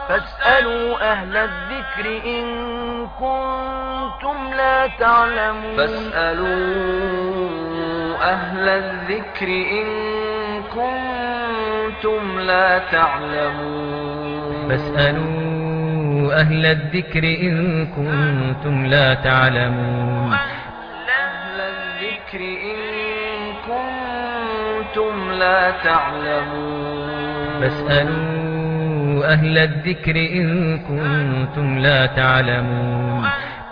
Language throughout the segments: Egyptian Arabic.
فاسألوا أهل الذكر إن كنتم لا تعلمون فاسألوا أهل الذكر إن كنتم لا تعلمون فاسألوا أهل الذكر إن كنتم لا تعلمون أهل الذكر إن كنتم لا تعلمون فاسألوا أهل الذكر إن كنتم لا تعلمون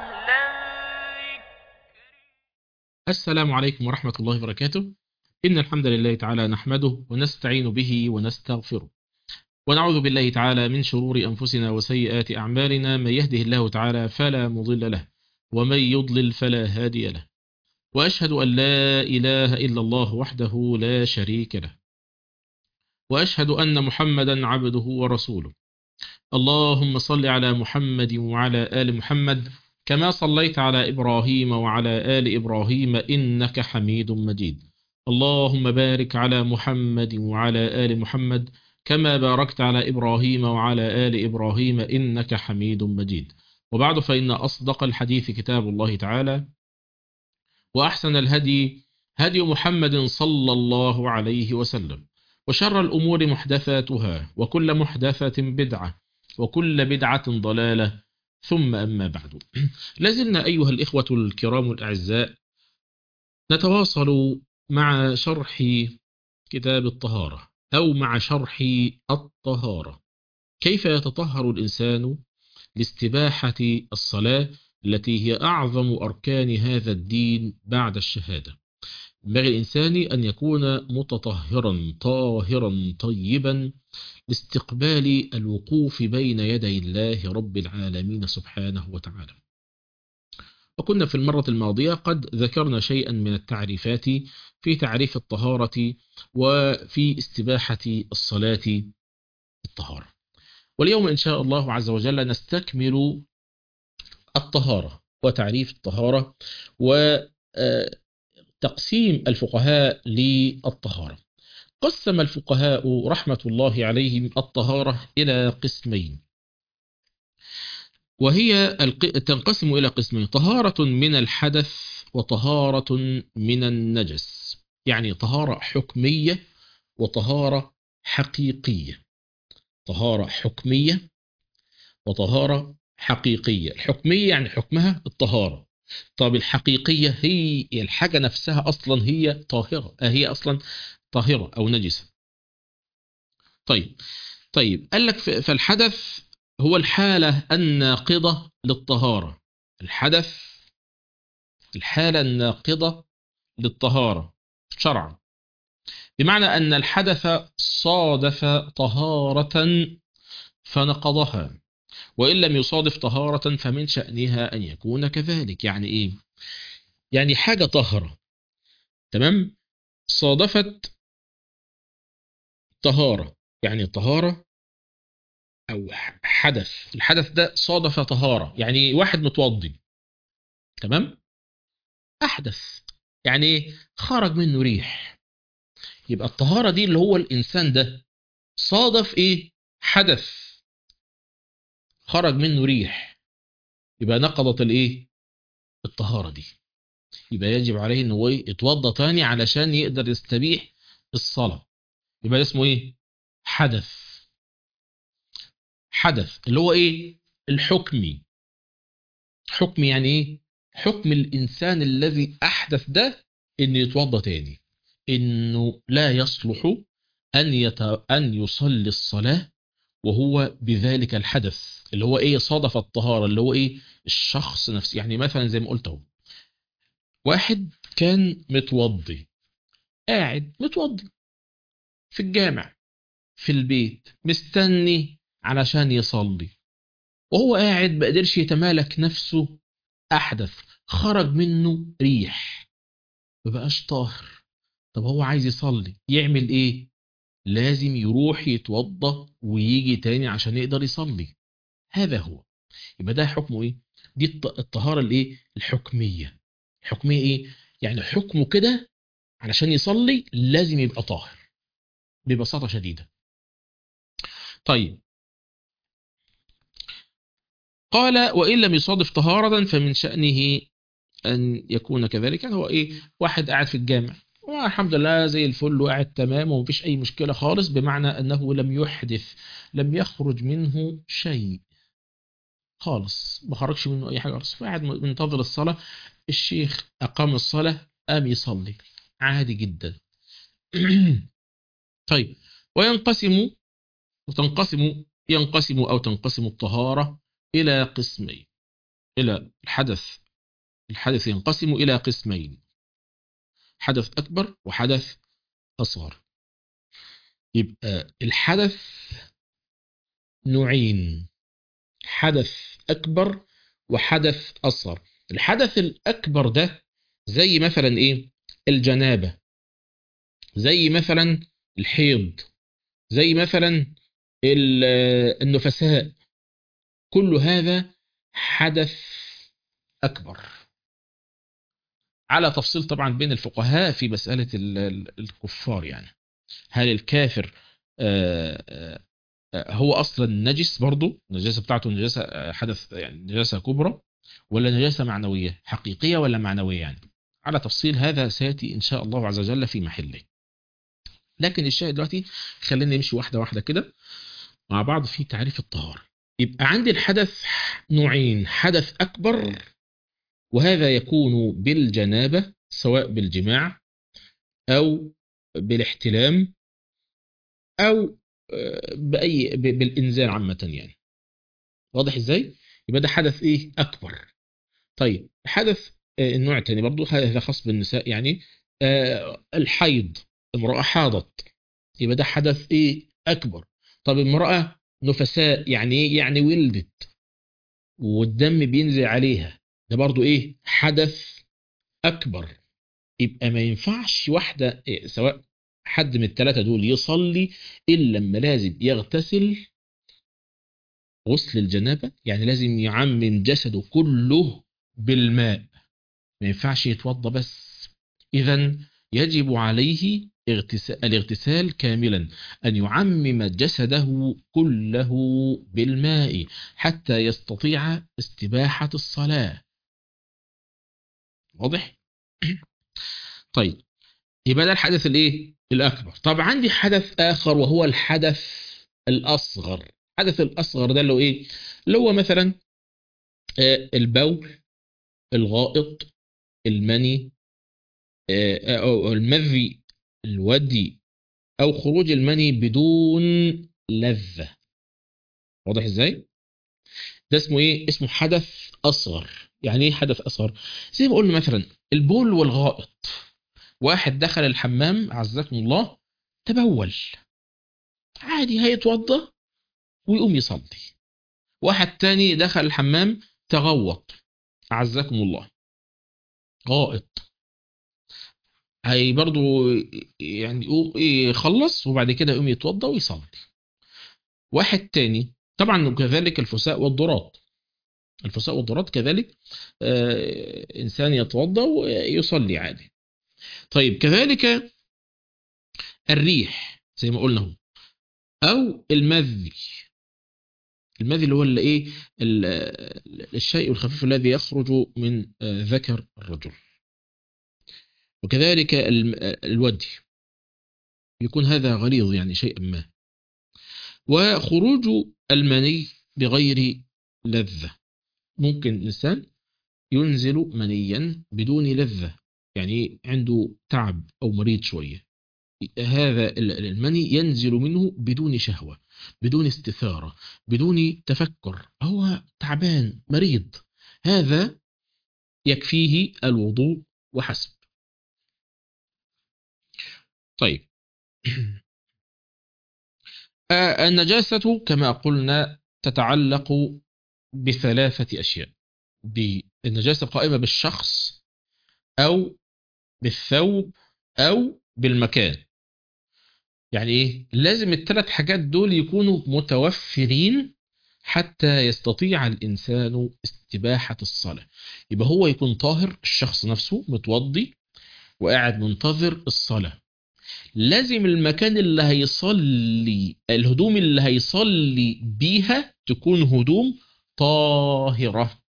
السلام عليكم ورحمة الله وبركاته إن الحمد لله تعالى نحمده ونستعين به ونستغفره ونعوذ بالله تعالى من شرور أنفسنا وسيئات أعمالنا من يهده الله تعالى فلا مضل له ومن يضلل فلا هادي له وأشهد أن لا إله إلا الله وحده لا شريك له وأشهد أن محمدا عبده ورسوله اللهم صل على محمد وعلى آل محمد كما صليت على إبراهيم وعلى آل إبراهيم إنك حميد مجيد اللهم بارك على محمد وعلى آل محمد كما باركت على إبراهيم وعلى آل إبراهيم إنك حميد مجيد وبعد فإن أصدق الحديث كتاب الله تعالى وأحسن الهدي هدي محمد صلى الله عليه وسلم وشر الأمور محدثاتها وكل محدثة بدعة وكل بدعة ضلالة ثم أما بعد لازلنا أيها الإخوة الكرام الأعزاء نتواصل مع شرح كتاب الطهارة أو مع شرح الطهارة كيف يتطهر الإنسان لاستباحة الصلاة التي هي أعظم أركان هذا الدين بعد الشهادة ينبغي الإنسان أن يكون متطهرا طاهرا طيبا لاستقبال الوقوف بين يدي الله رب العالمين سبحانه وتعالى وكنا في المرة الماضية قد ذكرنا شيئا من التعريفات في تعريف الطهارة وفي استباحة الصلاة الطهارة واليوم إن شاء الله عز وجل نستكمل الطهارة وتعريف الطهارة وتقسيم الفقهاء للطهارة قسم الفقهاء رحمة الله عليهم الطهارة إلى قسمين وهي تنقسم إلى قسمين طهارة من الحدث وطهارة من النجس يعني طهارة حكمية وطهارة حقيقية طهارة حكمية وطهارة حقيقية الحكمية يعني حكمها الطهارة طب الحقيقية هي الحاجة نفسها أصلا هي طاهرة هي أصلا طاهرة أو نجسة طيب طيب قال لك فالحدث هو الحالة الناقضة للطهارة الحدث الحالة الناقضة للطهارة شرعا بمعنى أن الحدث صادف طهارة فنقضها وإن لم يصادف طهارة فمن شأنها أن يكون كذلك يعني إيه؟ يعني حاجة طهرة تمام؟ صادفت طهارة يعني طهارة أو حدث الحدث ده صادف طهارة يعني واحد متوضي تمام؟ أحدث يعني إيه؟ خرج منه ريح يبقى الطهارة دي اللي هو الإنسان ده صادف إيه؟ حدث خرج منه ريح يبقى نقضت الايه الطهارة دي يبقى يجب عليه انه ايه يتوضى تاني علشان يقدر يستبيح الصلاة يبقى ده اسمه ايه حدث حدث اللي هو ايه الحكمي حكمي يعني ايه حكم الانسان الذي احدث ده انه يتوضى تاني انه لا يصلح ان يت... ان يصلي الصلاه وهو بذلك الحدث اللي هو ايه صادف الطهارة اللي هو ايه الشخص نفسه يعني مثلا زي ما قلت اهو واحد كان متوضي قاعد متوضي في الجامع في البيت مستني علشان يصلي وهو قاعد ما قدرش يتمالك نفسه احدث خرج منه ريح ما بقاش طاهر طب هو عايز يصلي يعمل ايه لازم يروح يتوضى ويجي تاني عشان يقدر يصلي هذا هو يبقى ده حكمه ايه دي الطهارة الايه الحكمية الحكمية ايه يعني حكمه كده علشان يصلي لازم يبقى طاهر ببساطة شديدة طيب قال وإن لم يصادف طهارة فمن شأنه أن يكون كذلك يعني هو إيه واحد قاعد في الجامع والحمد لله زي الفل وقاعد تمام ومفيش أي مشكلة خالص بمعنى أنه لم يحدث لم يخرج منه شيء خالص ما خرجش منه أي حاجة خالص فقاعد منتظر الصلاة الشيخ أقام الصلاة قام يصلي عادي جدا طيب وينقسم وتنقسم ينقسم أو تنقسم الطهارة إلى قسمين إلى الحدث الحدث ينقسم إلى قسمين حدث أكبر وحدث أصغر يبقى الحدث نوعين حدث أكبر وحدث أصغر الحدث الأكبر ده زي مثلا إيه الجنابة زي مثلا الحيض زي مثلا النفساء كل هذا حدث أكبر على تفصيل طبعا بين الفقهاء في مسألة الكفار يعني هل الكافر هو أصلا نجس برضه النجاسة بتاعته نجاسة حدث يعني نجاسة كبرى ولا نجاسة معنوية حقيقية ولا معنوية يعني على تفصيل هذا سيأتي إن شاء الله عز وجل في محله لكن الشاهد دلوقتي خلينا نمشي واحدة واحدة كده مع بعض في تعريف الطهارة يبقى عندي الحدث نوعين حدث أكبر وهذا يكون بالجنابة سواء بالجماع أو بالاحتلام أو بأي بالإنزال عامة يعني واضح إزاي؟ يبقى ده حدث إيه أكبر طيب حدث النوع الثاني برضو هذا خاص بالنساء يعني الحيض امرأة حاضت يبقى ده حدث إيه أكبر طب امرأة نفساء يعني إيه يعني ولدت والدم بينزل عليها ده برضو إيه حدث أكبر يبقى ما ينفعش واحدة إيه سواء حد من الثلاثة دول يصلي إلا لما لازم يغتسل غسل الجنابة يعني لازم يعمم جسده كله بالماء ما ينفعش يتوضى بس إذا يجب عليه الاغتسال كاملا أن يعمم جسده كله بالماء حتى يستطيع استباحة الصلاة واضح؟ طيب يبقى ده الحدث الايه الاكبر طب عندي حدث اخر وهو الحدث الاصغر الحدث الاصغر ده اللي هو ايه اللي هو مثلا البول الغائط المني او المذي الودي او خروج المني بدون لذة واضح ازاي ده اسمه ايه اسمه حدث اصغر يعني ايه حدث اصغر زي ما قلنا مثلا البول والغائط واحد دخل الحمام عزكم الله تبول عادي هيتوضى ويقوم يصلي واحد تاني دخل الحمام تغوط عزكم الله غائط هي برضو يعني يخلص وبعد كده يقوم يتوضى ويصلي واحد تاني طبعا كذلك الفساء والضرات الفساء والضرات كذلك آه إنسان يتوضى ويصلي عادي طيب كذلك الريح زي ما قلنا أو المذي المذي اللي هو اللي ايه الشيء الخفيف الذي يخرج من ذكر الرجل وكذلك الودي يكون هذا غليظ يعني شيء ما وخروج المني بغير لذة ممكن الإنسان ينزل منيا بدون لذة يعني عنده تعب أو مريض شوية هذا المني ينزل منه بدون شهوة بدون استثارة بدون تفكر هو تعبان مريض هذا يكفيه الوضوء وحسب طيب النجاسة كما قلنا تتعلق بثلاثة أشياء بالنجاسة قائمة بالشخص أو بالثوب أو بالمكان يعني إيه؟ لازم الثلاث حاجات دول يكونوا متوفرين حتى يستطيع الإنسان استباحة الصلاة يبقى هو يكون طاهر الشخص نفسه متوضي وقاعد منتظر الصلاة لازم المكان اللي هيصلي الهدوم اللي هيصلي بيها تكون هدوم طاهرة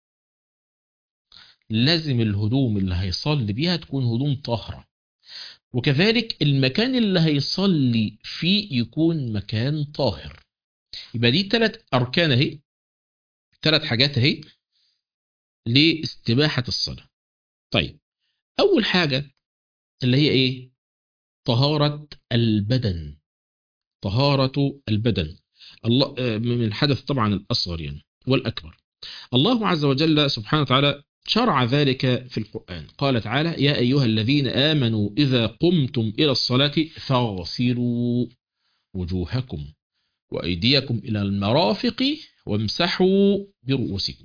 لازم الهدوم اللي هيصلي بيها تكون هدوم طاهرة وكذلك المكان اللي هيصلي فيه يكون مكان طاهر يبقى دي ثلاث أركان اهي ثلاث حاجات اهي لاستباحة الصلاة طيب أول حاجة اللي هي إيه طهارة البدن طهارة البدن الله آه، من الحدث طبعا الأصغر يعني والأكبر الله عز وجل سبحانه وتعالى شرع ذلك في القرآن قال تعالى يا أيها الذين آمنوا إذا قمتم إلى الصلاة فاغسلوا وجوهكم وأيديكم إلى المرافق وامسحوا برؤوسكم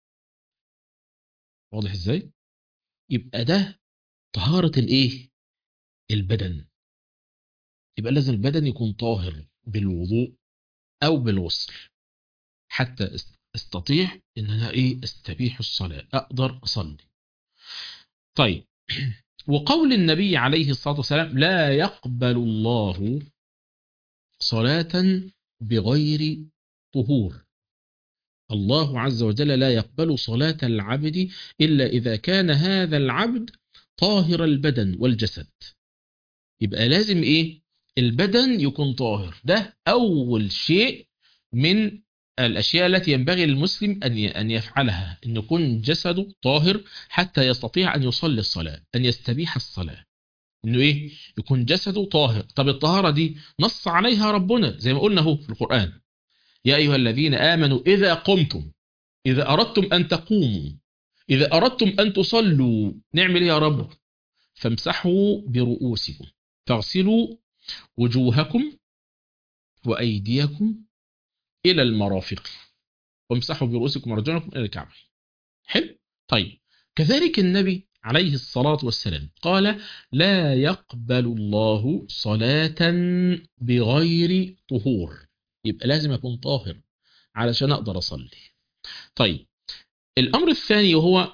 واضح ازاي يبقى ده طهارة الايه البدن يبقى لازم البدن يكون طاهر بالوضوء او بالغسل حتى است- استطيع ان انا ايه استبيح الصلاة اقدر اصلي طيب وقول النبي عليه الصلاة والسلام لا يقبل الله صلاة بغير طهور الله عز وجل لا يقبل صلاة العبد إلا إذا كان هذا العبد طاهر البدن والجسد يبقى لازم إيه البدن يكون طاهر ده أول شيء من الأشياء التي ينبغي للمسلم أن أن يفعلها أن يكون جسده طاهر حتى يستطيع أن يصلي الصلاة أن يستبيح الصلاة انه ايه يكون جسده طاهر طب الطهارة دي نص عليها ربنا زي ما قلنا اهو في القرآن يا أيها الذين آمنوا إذا قمتم إذا أردتم أن تقوموا إذا أردتم أن تصلوا نعمل إيه يا رب فامسحوا برؤوسكم فاغسلوا وجوهكم وأيديكم إلى المرافق وامسحوا برؤوسكم ورجلكم إلى الكعبين حلو طيب كذلك النبي عليه الصلاة والسلام قال لا يقبل الله صلاة بغير طهور يبقى لازم أكون طاهر علشان أقدر أصلي طيب الأمر الثاني وهو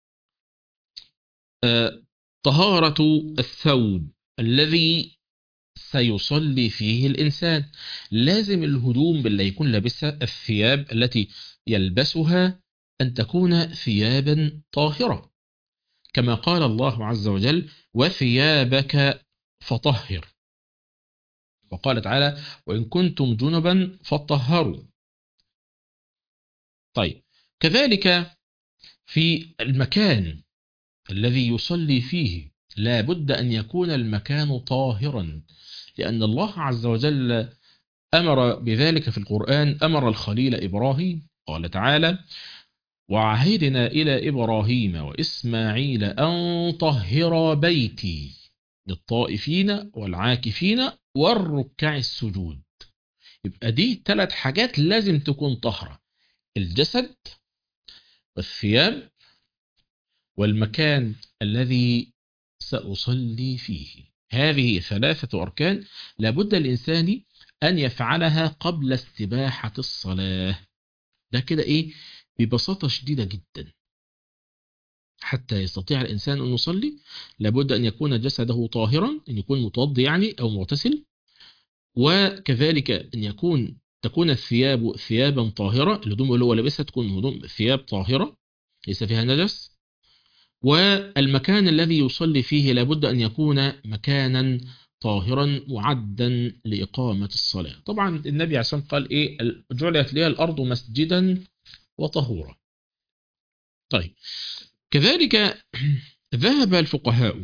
آه، طهارة الثوب الذي سيصلي فيه الإنسان لازم الهدوم اللي يكون لابسها الثياب التي يلبسها أن تكون ثيابا طاهرة كما قال الله عز وجل وثيابك فطهر وقال تعالى وإن كنتم جنبا فطهروا طيب كذلك في المكان الذي يصلي فيه لا بد أن يكون المكان طاهرا لأن الله عز وجل أمر بذلك في القرآن أمر الخليل إبراهيم قال تعالى وعهدنا إلى إبراهيم وإسماعيل أن طهر بيتي للطائفين والعاكفين والركع السجود يبقى دي ثلاث حاجات لازم تكون طهرة الجسد والثياب والمكان الذي سأصلي فيه هذه ثلاثة أركان لابد الإنسان أن يفعلها قبل استباحة الصلاة ده كده إيه ببساطة شديدة جدا حتى يستطيع الإنسان أن يصلي لابد أن يكون جسده طاهرا أن يكون متوضي يعني أو مغتسل وكذلك أن يكون تكون الثياب ثيابا طاهرة الهدوم اللي هو لابسها تكون هدوم ثياب طاهرة ليس فيها نجس والمكان الذي يصلي فيه لابد أن يكون مكانا طاهرا معدا لإقامة الصلاة طبعا النبي عشان قال إيه جعلت لي الأرض مسجدا وطهورا طيب كذلك ذهب الفقهاء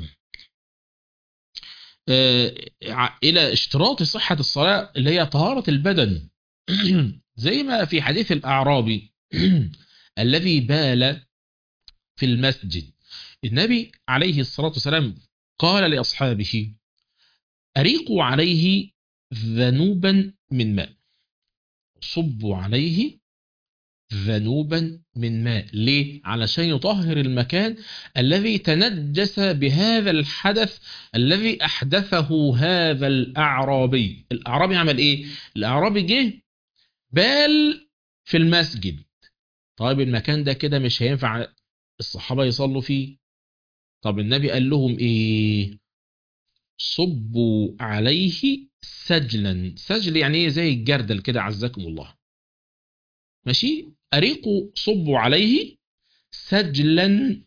إلى اشتراط صحة الصلاة اللي هي طهارة البدن زي ما في حديث الأعرابي الذي بال في المسجد النبي عليه الصلاة والسلام قال لأصحابه أريقوا عليه ذنوبا من ماء صبوا عليه ذنوبا من ماء ليه؟ علشان يطهر المكان الذي تنجس بهذا الحدث الذي أحدثه هذا الأعرابي الأعرابي عمل إيه؟ الأعرابي جه بال في المسجد طيب المكان ده كده مش هينفع الصحابة يصلوا فيه طب النبي قال لهم إيه؟ صبوا عليه سجلا سجل يعني ايه زي الجردل كده عزكم الله ماشي أريقوا صبوا عليه سجلا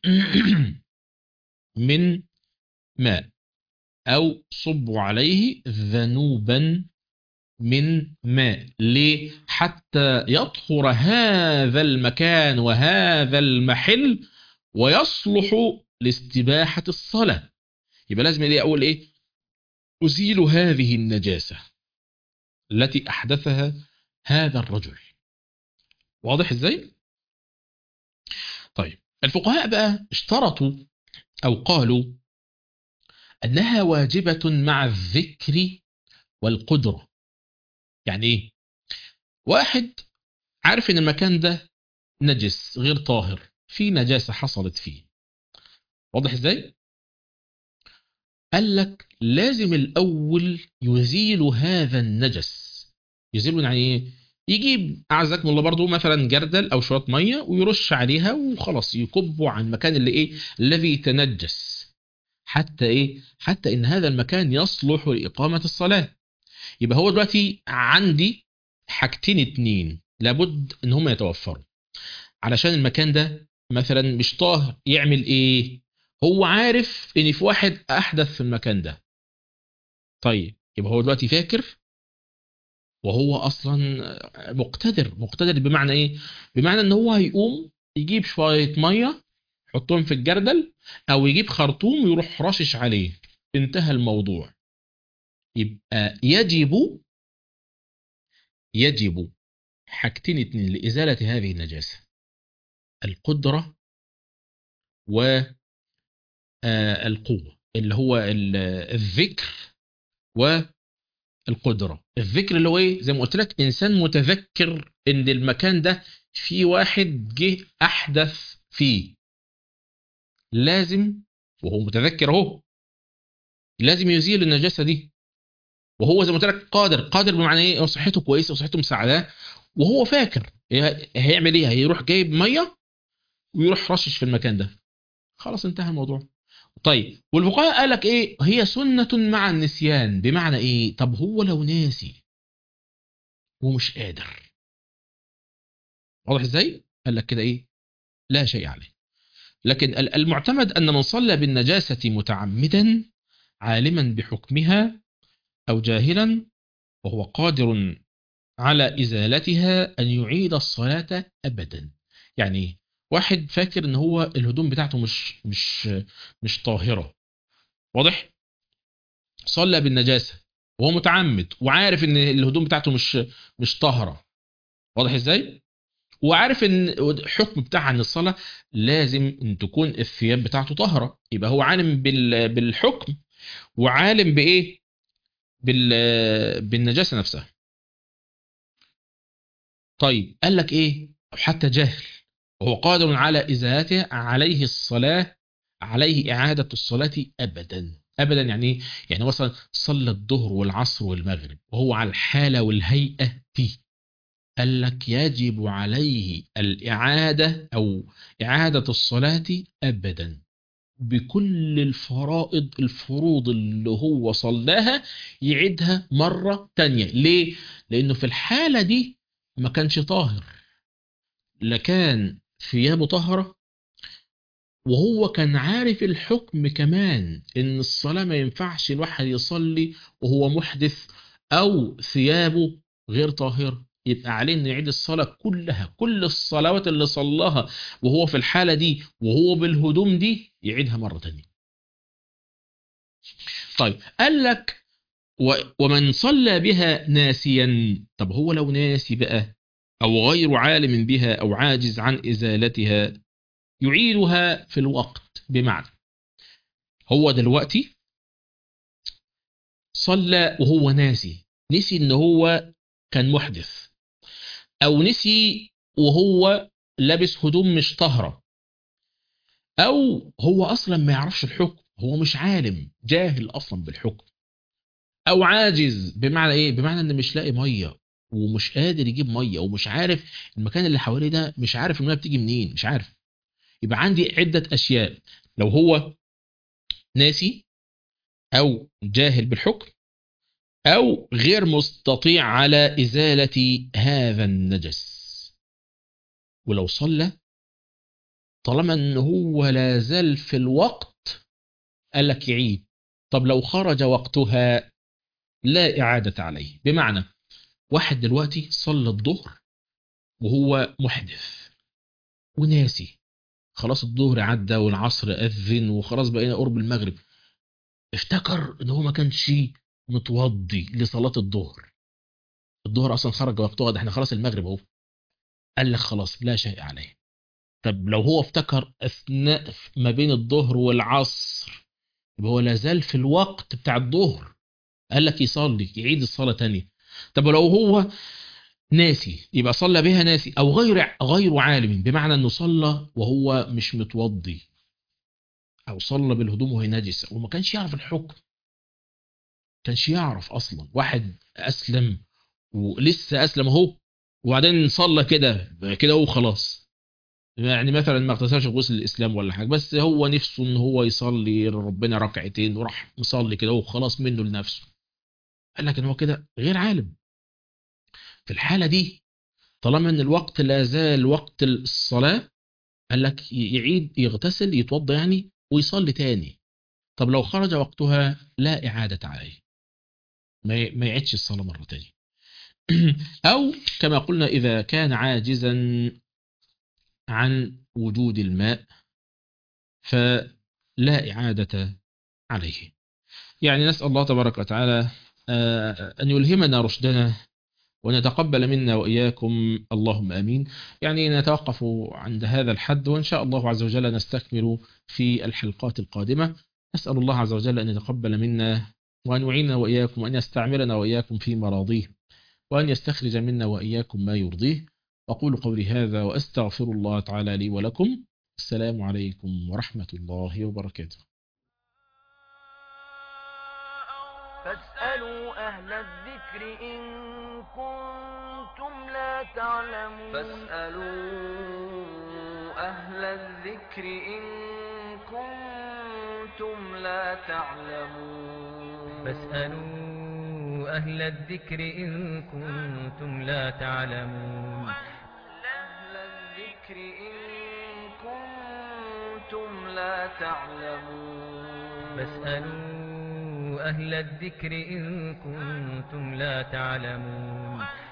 من ماء أو صبوا عليه ذنوبا من ماء ليه؟ حتى يطهر هذا المكان وهذا المحل ويصلح لاستباحة الصلاة يبقى لازم ايه أقول إيه أزيل هذه النجاسة التي أحدثها هذا الرجل واضح إزاي؟ طيب الفقهاء بقى اشترطوا أو قالوا أنها واجبة مع الذكر والقدرة يعني إيه؟ واحد عارف إن المكان ده نجس غير طاهر في نجاسة حصلت فيه واضح إزاي؟ قال لك لازم الأول يزيل هذا النجس يزيله يعني إيه؟ يجيب أعزكم الله برضو مثلا جردل أو شوية مية ويرش عليها وخلاص يكبوا عن المكان اللي إيه الذي تنجس حتى إيه حتى إن هذا المكان يصلح لإقامة الصلاة يبقى هو دلوقتي عندي حاجتين اتنين لابد إن هم يتوفروا علشان المكان ده مثلا مش طاهر يعمل إيه هو عارف إن في واحد أحدث في المكان ده طيب يبقى هو دلوقتي فاكر وهو اصلا مقتدر مقتدر بمعنى ايه بمعنى ان هو هيقوم يجيب شويه ميه يحطهم في الجردل او يجيب خرطوم ويروح رشش عليه انتهى الموضوع يبقى يجب يجب حاجتين اتنين لإزالة هذه النجاسة القدرة والقوة اللي هو الذكر و القدرة الذكر اللي هو ايه زي ما قلت لك انسان متذكر ان المكان ده في واحد جه احدث فيه لازم وهو متذكر اهو لازم يزيل النجاسة دي وهو زي ما قلت لك قادر قادر بمعنى ايه صحته كويسة وصحته مساعداه وهو فاكر هيعمل ايه هيروح جايب مية ويروح رشش في المكان ده خلاص انتهى الموضوع طيب والفقهاء قال لك ايه هي سنة مع النسيان بمعنى ايه طب هو لو ناسي ومش قادر واضح ازاي قال لك كده ايه لا شيء عليه لكن المعتمد ان من صلى بالنجاسة متعمدا عالما بحكمها او جاهلا وهو قادر على ازالتها ان يعيد الصلاة ابدا يعني واحد فاكر ان هو الهدوم بتاعته مش مش مش طاهره واضح صلى بالنجاسه وهو متعمد وعارف ان الهدوم بتاعته مش مش طاهره واضح ازاي وعارف ان الحكم بتاع ان الصلاه لازم ان تكون الثياب بتاعته طاهره يبقى هو عالم بال بالحكم وعالم بايه بال بالنجاسه نفسها طيب قال لك ايه حتى جاهل وهو قادر على إزالته عليه الصلاة عليه إعادة الصلاة أبدا أبدا يعني يعني مثلا صلى الظهر والعصر والمغرب وهو على الحالة والهيئة دي قال لك يجب عليه الإعادة أو إعادة الصلاة أبدا بكل الفرائض الفروض اللي هو صلاها يعيدها مرة تانية ليه؟ لأنه في الحالة دي ما كانش طاهر لكان ثيابه طهرة وهو كان عارف الحكم كمان ان الصلاة ما ينفعش الواحد يصلي وهو محدث او ثيابه غير طاهرة يبقى عليه انه يعيد الصلاة كلها كل الصلوات اللي صلاها وهو في الحالة دي وهو بالهدوم دي يعيدها مرة تانية طيب قال لك ومن صلى بها ناسيا طب هو لو ناسي بقى أو غير عالم بها أو عاجز عن إزالتها يعيدها في الوقت بمعنى هو دلوقتي صلى وهو ناسي نسي ان هو كان محدث او نسي وهو لابس هدوم مش طهرة او هو اصلا ما يعرفش الحكم هو مش عالم جاهل اصلا بالحكم او عاجز بمعنى ايه بمعنى ان مش لاقي ميه ومش قادر يجيب ميه ومش عارف المكان اللي حواليه ده مش عارف الميه بتيجي منين مش عارف يبقى عندي عده اشياء لو هو ناسي او جاهل بالحكم او غير مستطيع على ازاله هذا النجس ولو صلى طالما ان هو لا زال في الوقت قال لك يعيد طب لو خرج وقتها لا إعادة عليه بمعنى واحد دلوقتي صلى الظهر وهو محدث وناسي خلاص الظهر عدى والعصر أذن وخلاص بقينا قرب المغرب افتكر ان هو ما كانش متوضي لصلاة الظهر الظهر اصلا خرج وقتها ده احنا خلاص المغرب اهو قال لك خلاص لا شيء عليه طب لو هو افتكر اثناء ما بين الظهر والعصر يبقى هو لازال في الوقت بتاع الظهر قال لك يصلي يعيد الصلاة تانية طب لو هو ناسي يبقى صلى بها ناسي او غير غير عالم بمعنى انه صلى وهو مش متوضي او صلى بالهدوم وهي نجسه وما كانش يعرف الحكم كانش يعرف اصلا واحد اسلم ولسه اسلم اهو وبعدين صلى كده كده هو خلاص يعني مثلا ما اغتسلش غسل الاسلام ولا حاجه بس هو نفسه ان هو يصلي لربنا ركعتين وراح مصلي كده وخلاص منه لنفسه قال لك ان هو كده غير عالم في الحاله دي طالما ان الوقت لا زال وقت الصلاه قال لك يعيد يغتسل يتوضا يعني ويصلي تاني طب لو خرج وقتها لا إعادة عليه ما ما يعيدش الصلاة مرة تانية أو كما قلنا إذا كان عاجزا عن وجود الماء فلا إعادة عليه يعني نسأل الله تبارك وتعالى أن يلهمنا رشدنا ونتقبل منا وإياكم اللهم أمين يعني نتوقف عند هذا الحد وإن شاء الله عز وجل نستكمل في الحلقات القادمة نسأل الله عز وجل أن يتقبل منا وأن يعيننا وإياكم وأن يستعملنا وإياكم في مراضيه وأن يستخرج منا وإياكم ما يرضيه أقول قولي هذا وأستغفر الله تعالى لي ولكم السلام عليكم ورحمة الله وبركاته فاسألوا أهل الذكر إن كنتم لا تعلمون فاسألوا أهل الذكر إن كنتم لا تعلمون فاسألوا أهل الذكر إن كنتم لا تعلمون أهل الذكر إن كنتم لا تعلمون فاسألوا أهل الذكر إن كنتم لا تعلمون